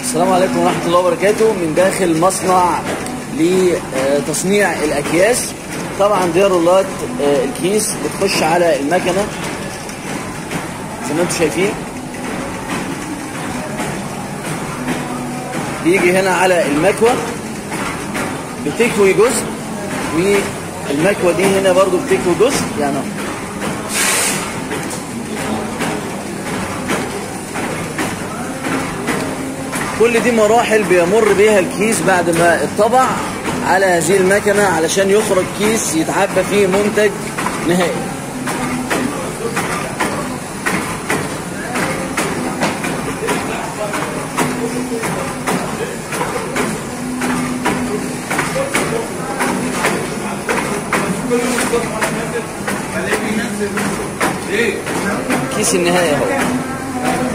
السلام عليكم ورحمة الله وبركاته من داخل مصنع لتصنيع الأكياس طبعا دي رولات آه، الكيس بتخش على المكنة زي ما انتم شايفين بيجي هنا على المكوى بتكوي جزء والمكوى دي هنا برضو بتكوي جزء يعني كل دي مراحل بيمر بيها الكيس بعد ما اتطبع على هذه المكنة علشان يخرج كيس يتعبى فيه منتج نهائي كيس النهائي اهو